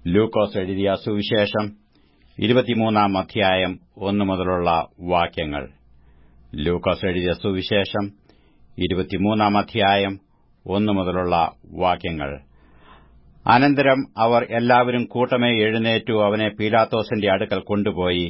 ലൂക്കോസ് എഴുതിയ സുവിശേഷം ഇരുപത്തിമൂന്നാം അധ്യായം ഒന്നു മുതലുള്ള വാക്യങ്ങൾ ലൂക്കോസ് എഴുതിയ സുവിശേഷം ഇരുപത്തിമൂന്നാം അധ്യായം ഒന്നു മുതലുള്ള വാക്യങ്ങൾ അനന്തരം അവർ എല്ലാവരും കൂട്ടമേ എഴുന്നേറ്റു അവനെ പീലാത്തോസിന്റെ അടുക്കൽ കൊണ്ടുപോയി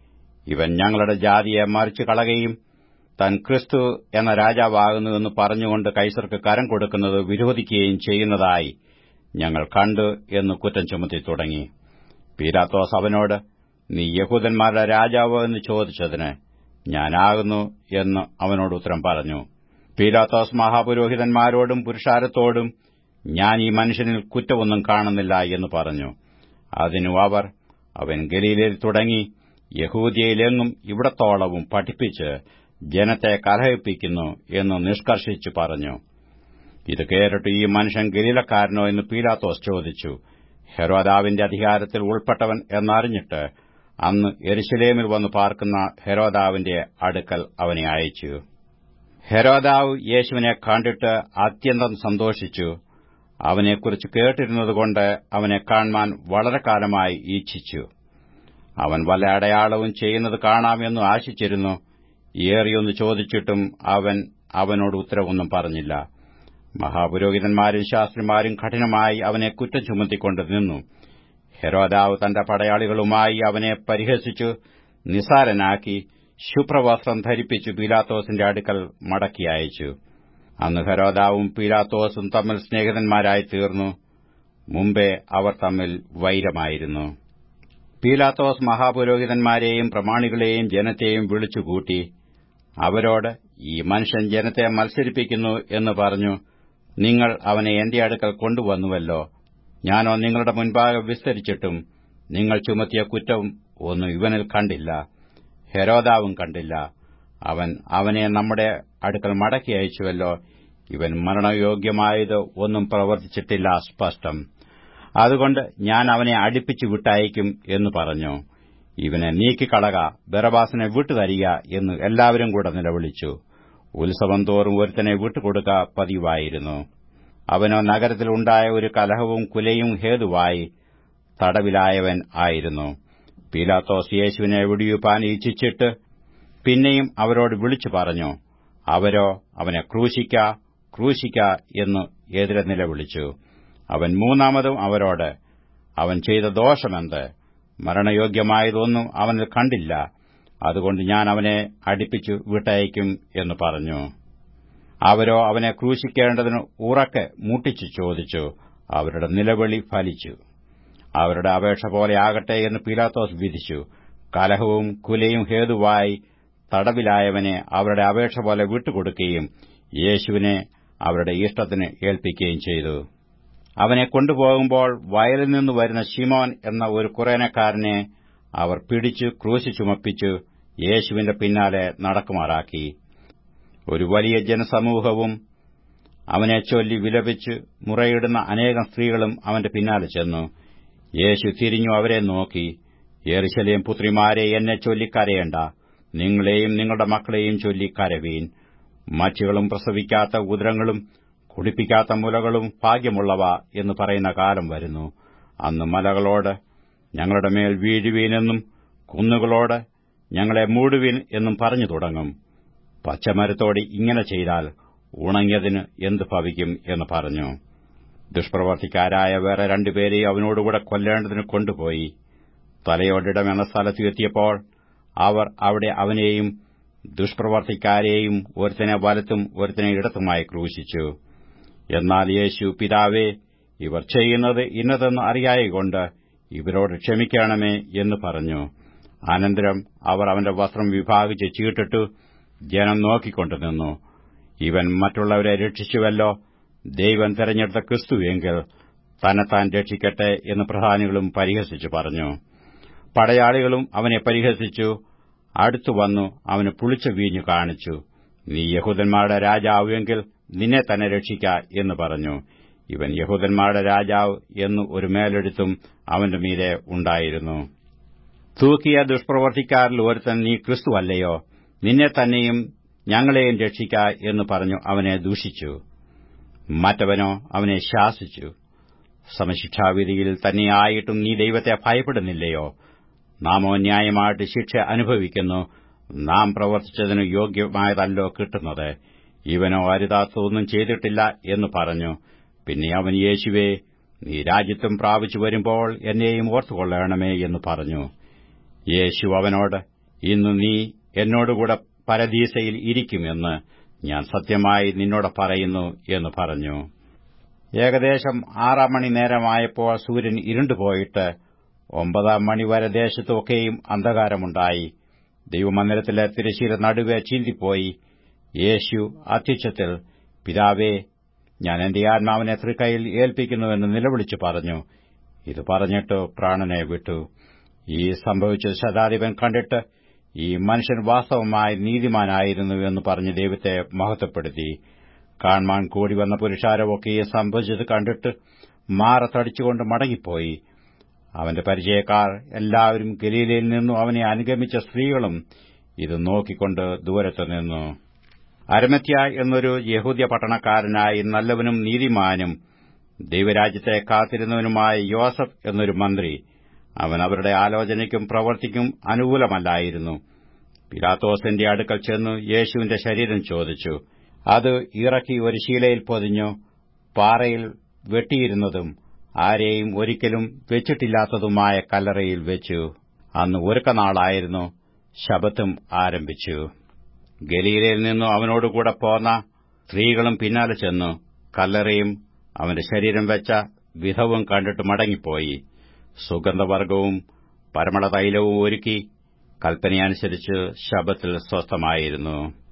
ഇവൻ ഞങ്ങളുടെ ജാതിയെ മറിച്ചു കളകയും താൻ ക്രിസ്തു എന്ന രാജാവാകുന്നുവെന്ന് പറഞ്ഞുകൊണ്ട് കൈസർക്ക് കരം കൊടുക്കുന്നത് വിരോധിക്കുകയും ചെയ്യുന്നതായി ഞങ്ങൾ കണ്ടു എന്ന് കുറ്റം ചുമത്തി തുടങ്ങി പീലാത്തോസ് അവനോട് നീ യഹൂദന്മാരുടെ രാജാവോ എന്ന് ചോദിച്ചതിന് ഞാനാകുന്നു എന്ന് അവനോട് ഉത്തരം പറഞ്ഞു പീലാത്തോസ് മഹാപുരോഹിതന്മാരോടും പുരുഷാരത്തോടും ഞാൻ ഈ മനുഷ്യനിൽ കുറ്റമൊന്നും കാണുന്നില്ല എന്ന് പറഞ്ഞു അതിനു അവർ അവൻ ഗലീലയിൽ തുടങ്ങി യഹൂദിയയിലെങ്ങും ഇവിടത്തോളവും പഠിപ്പിച്ച് ജനത്തെ കലഹിപ്പിക്കുന്നു എന്ന് നിഷ്കർഷിച്ചു പറഞ്ഞു ഇത് കേട്ടിട്ട് ഈ മനുഷ്യൻ ഗലീലക്കാരനോ എന്ന് പീലാത്തോസ് ചോദിച്ചു ഹെരോദാവിന്റെ അധികാരത്തിൽ ഉൾപ്പെട്ടവൻ എന്നറിഞ്ഞിട്ട് അന്ന് എരുശലേമിൽ വന്ന് പാർക്കുന്ന ഹെരോദാവിന്റെ അടുക്കൽ അവനെ അയച്ചു ഹെരോദാവ് യേശുവിനെ കണ്ടിട്ട് അത്യന്തം സന്തോഷിച്ചു അവനെക്കുറിച്ച് കേട്ടിരുന്നതുകൊണ്ട് അവനെ കാണുവാൻ വളരെ കാലമായി ഈച്ഛിച്ചു അവൻ വല്ല അടയാളവും ചെയ്യുന്നത് കാണാമെന്ന് ആശിച്ചിരുന്നു ഏറിയൊന്ന് ചോദിച്ചിട്ടും അവൻ അവനോട് ഉത്തരവൊന്നും പറഞ്ഞില്ല മഹാപുരോഹിതന്മാരും ശാസ്ത്രിമാരും കഠിനമായി അവനെ കുറ്റം ചുമത്തിക്കൊണ്ട് നിന്നു ഹെരോദാവ് തന്റെ പടയാളികളുമായി അവനെ പരിഹസിച്ചു നിസാരനാക്കി ശുഭ്രവസ്ത്രം ധരിപ്പിച്ചു പീലാത്തോസിന്റെ അടുക്കൽ മടക്കി അയച്ചു അന്ന് ഹെരോദാവും പീലാത്തോസും തമ്മിൽ സ്നേഹിതന്മാരായി തീർന്നു മുമ്പേ അവർ തമ്മിൽ വൈരമായിരുന്നു പീലാത്തോസ് മഹാപുരോഹിതന്മാരെയും പ്രമാണികളെയും ജനത്തെയും വിളിച്ചുകൂട്ടി അവരോട് ഈ മനുഷ്യൻ ജനത്തെ മത്സരിപ്പിക്കുന്നു എന്ന് പറഞ്ഞു നിങ്ങൾ അവനെ എന്റെ അടുക്കൽ കൊണ്ടുവന്നുവല്ലോ ഞാനോ നിങ്ങളുടെ മുൻപാകെ വിസ്തരിച്ചിട്ടും നിങ്ങൾ ചുമത്തിയ കുറ്റം ഒന്നും ഇവനിൽ കണ്ടില്ല ഹെരോദാവും കണ്ടില്ല അവൻ അവനെ നമ്മുടെ അടുക്കൽ മടക്കി അയച്ചുവല്ലോ ഇവൻ മരണയോഗ്യമായത് ഒന്നും പ്രവർത്തിച്ചിട്ടില്ല സ്പഷ്ടം അതുകൊണ്ട് ഞാൻ അവനെ അടുപ്പിച്ചു വിട്ടയക്കും എന്ന് പറഞ്ഞു ഇവനെ നീക്കിക്കളക ബറബാസിനെ വിട്ടുതരിക എന്ന് എല്ലാവരും കൂടെ നിലവിളിച്ചു ഉത്സവം തോറും ഒരുത്തനെ വിട്ടുകൊടുക്ക പതിവായിരുന്നു അവനോ നഗരത്തിലുണ്ടായ ഒരു കലഹവും കുലയും ഹേതുവായി തടവിലായവൻ ആയിരുന്നു പീലാത്തോസ് യേശുവിനെ വെടിയുപ്പാൻ ഇച്ഛിച്ചിട്ട് പിന്നെയും അവരോട് വിളിച്ചു പറഞ്ഞു അവരോ അവനെ ക്രൂശിക്ക ക്രൂശിക്ക എന്ന് എതിരെ നിലവിളിച്ചു അവൻ മൂന്നാമതും അവരോട് അവൻ ചെയ്ത ദോഷമെന്ത് മരണയോഗ്യമായതൊന്നും അവനിൽ കണ്ടില്ല അതുകൊണ്ട് ഞാൻ അവനെ അടുപ്പിച്ചു വിട്ടയക്കും എന്ന് പറഞ്ഞു അവരോ അവനെ ക്രൂശിക്കേണ്ടതിന് ഉറക്കെ മുട്ടിച്ചു ചോദിച്ചു അവരുടെ നിലവിളി ഫലിച്ചു അവരുടെ അപേക്ഷ പോലെ ആകട്ടെ എന്ന് പീലാത്തോസ് വിധിച്ചു കലഹവും കുലയും ഹേതുവായി തടവിലായവനെ അവരുടെ അപേക്ഷ പോലെ വിട്ടുകൊടുക്കുകയും യേശുവിനെ അവരുടെ ഇഷ്ടത്തിന് ഏൽപ്പിക്കുകയും ചെയ്തു അവനെ കൊണ്ടുപോകുമ്പോൾ വയലിൽ നിന്ന് വരുന്ന ഷിമോൻ എന്ന ഒരു കുറേനക്കാരനെ അവർ പിടിച്ചു ക്രൂശി ചുമപ്പിച്ചു യേശുവിന്റെ പിന്നാലെ നടക്കുമാറാക്കി ഒരു വലിയ ജനസമൂഹവും അവനെ ചൊല്ലി വിലപിച്ച് മുറയിടുന്ന അനേകം സ്ത്രീകളും അവന്റെ പിന്നാലെ ചെന്നു യേശു തിരിഞ്ഞു അവരെ നോക്കി യെറുശലേം പുത്രിമാരെ എന്നെ ചൊല്ലിക്കരയേണ്ട നിങ്ങളെയും നിങ്ങളുടെ മക്കളെയും ചൊല്ലി കരവീൻ മറ്റുകളും പ്രസവിക്കാത്ത ഉദരങ്ങളും കുടിപ്പിക്കാത്ത മുലകളും ഭാഗ്യമുള്ളവ എന്ന് പറയുന്ന കാലം വരുന്നു അന്ന് മലകളോട് ഞങ്ങളുടെ മേൽ വീഴുവീനെന്നും കുന്നുകളോട് ഞങ്ങളെ മൂടുവീൻ എന്നും പറഞ്ഞു തുടങ്ങും പച്ചമരത്തോട് ഇങ്ങനെ ചെയ്താൽ ഉണങ്ങിയതിന് എന്ത് ഭവിക്കും എന്ന് പറഞ്ഞു ദുഷ്പ്രവർത്തിക്കാരായ വേറെ രണ്ടുപേരെയും അവനോടുകൂടെ കൊല്ലേണ്ടതിന് കൊണ്ടുപോയി തലയോടിടം എന്ന സ്ഥലത്ത് എത്തിയപ്പോൾ അവർ അവിടെ അവനെയും ദുഷ്പ്രവർത്തിക്കാരെയും ഒരുത്തനെ വലത്തും ഒരുത്തനെ ഇടത്തുമായി ക്രൂശിച്ചു എന്നാൽ യേശു പിതാവേ ഇവർ ചെയ്യുന്നത് ഇന്നതെന്ന് അറിയായകൊണ്ട് ഇവരോട് ക്ഷമിക്കണമേ എന്ന് പറഞ്ഞു അനന്തരം അവർ അവന്റെ വസ്ത്രം വിഭാഗിച്ച് ചീട്ടിട്ടു ജനം നോക്കിക്കൊണ്ടു നിന്നു ഇവൻ മറ്റുള്ളവരെ രക്ഷിച്ചുവല്ലോ ദൈവം തെരഞ്ഞെടുത്ത ക്രിസ്തുവെങ്കിൽ തന്നെത്താൻ രക്ഷിക്കട്ടെ എന്ന് പ്രധാനികളും പരിഹസിച്ചു പറഞ്ഞു പടയാളികളും അവനെ പരിഹസിച്ചു അടുത്തു വന്നു അവന് പുളിച്ച വീഞ്ഞു കാണിച്ചു നീ യഹൂദന്മാരുടെ രാജാവുമെങ്കിൽ നിന്നെ തന്നെ രക്ഷിക്ക എന്ന് പറഞ്ഞു ഇവൻ യഹൂദന്മാരുടെ രാജാവ് എന്ന് ഒരു മേലെഴുത്തും അവന്റെ മീതെ ഉണ്ടായിരുന്നു തൂക്കിയ ദുഷ്പ്രവർത്തിക്കാരിൽ ഒരുത്തൻ നീ ക്രിസ്തുവല്ലയോ നിന്നെ തന്നെയും ഞങ്ങളെയും രക്ഷിക്ക എന്ന് പറഞ്ഞു അവനെ ദൂഷിച്ചു മറ്റവനോ അവനെ ശാസിച്ചു സമശിക്ഷാവിധിയിൽ തന്നെയായിട്ടും നീ ദൈവത്തെ ഭയപ്പെടുന്നില്ലയോ നാമോ ന്യായമായിട്ട് ശിക്ഷ അനുഭവിക്കുന്നു നാം പ്രവർത്തിച്ചതിനു യോഗ്യമായതല്ലോ കിട്ടുന്നത് ഇവനോ അരുതാത്തൊന്നും ചെയ്തിട്ടില്ല എന്ന് പറഞ്ഞു പിന്നെ അവൻ യേശുവേ നീ രാജ്യത്വം പ്രാപിച്ചു വരുമ്പോൾ എന്നെയും ഓർത്തുകൊള്ളണമേ എന്ന് പറഞ്ഞു യേശു അവനോട് ഇന്ന് നീ എന്നോടുകൂടെ പരദീസയിൽ ഇരിക്കുമെന്ന് ഞാൻ സത്യമായി നിന്നോട് പറയുന്നു എന്ന് പറഞ്ഞു ഏകദേശം ആറാം മണി നേരമായപ്പോൾ സൂര്യൻ ഇരുണ്ടുപോയിട്ട് ഒമ്പതാം മണിവരെ ദേശത്തൊക്കെയും അന്ധകാരമുണ്ടായി ദൈവമന്ദിരത്തിലെ തിരശ്ശീല നടുവെ ചീന്തിപ്പോയി യേശു അത്യുച്ചത്തിൽ പിതാവേ ഞാൻ എന്റെ ആത്മാവിനെ തൃക്കൈയിൽ ഏൽപ്പിക്കുന്നുവെന്ന് നിലവിളിച്ചു പറഞ്ഞു ഇത് പറഞ്ഞിട്ട് പ്രാണനെ വിട്ടു ഈ സംഭവിച്ച ശതാധിപൻ കണ്ടിട്ട് ഈ മനുഷ്യൻ വാസ്തവമായി നീതിമാനായിരുന്നു എന്ന് പറഞ്ഞ് ദൈവത്തെ മഹത്വപ്പെടുത്തി കാൺമാൻ കൂടി വന്ന പുരുഷാരമൊക്കെ ഈ സംഭവിച്ചത് കണ്ടിട്ട് മാറത്തടിച്ചുകൊണ്ട് മടങ്ങിപ്പോയി അവന്റെ പരിചയക്കാർ എല്ലാവരും ഗലീലയിൽ നിന്നും അവനെ അനുഗമിച്ച സ്ത്രീകളും ഇത് നോക്കിക്കൊണ്ട് ദൂരത്തു നിന്നു അരമത്യ എന്നൊരു യഹൂദ്യ പട്ടണക്കാരനായി നല്ലവനും നീതിമാനും ദൈവരാജ്യത്തെ കാത്തിരുന്നവനുമായ യോസഫ് എന്നൊരു മന്ത്രി അവൻ അവരുടെ ആലോചനയ്ക്കും പ്രവർത്തിക്കും അനുകൂലമല്ലായിരുന്നു പിലാത്തോസിന്റെ അടുക്കൽ ചെന്നു യേശുവിന്റെ ശരീരം ചോദിച്ചു അത് ഇറക്കി ഒരു ശീലയിൽ പൊതിഞ്ഞു പാറയിൽ വെട്ടിയിരുന്നതും ആരെയും ഒരിക്കലും വെച്ചിട്ടില്ലാത്തതുമായ കല്ലറയിൽ വെച്ചു അന്ന് ഒരുക്കനാളായിരുന്നു ശബത്തും ആരംഭിച്ചു ഗലീലയിൽ നിന്നു അവനോടുകൂടെ പോന്ന സ്ത്രീകളും പിന്നാലെ ചെന്നു കല്ലറയും അവന്റെ ശരീരം വെച്ച വിധവും കണ്ടിട്ട് മടങ്ങിപ്പോയി സുഗന്ധവർഗവും പരമളതൈലവും ഒരുക്കി കൽപ്പനയനുസരിച്ച് ശബത്തിൽ സ്വസ്ഥമായിരുന്നു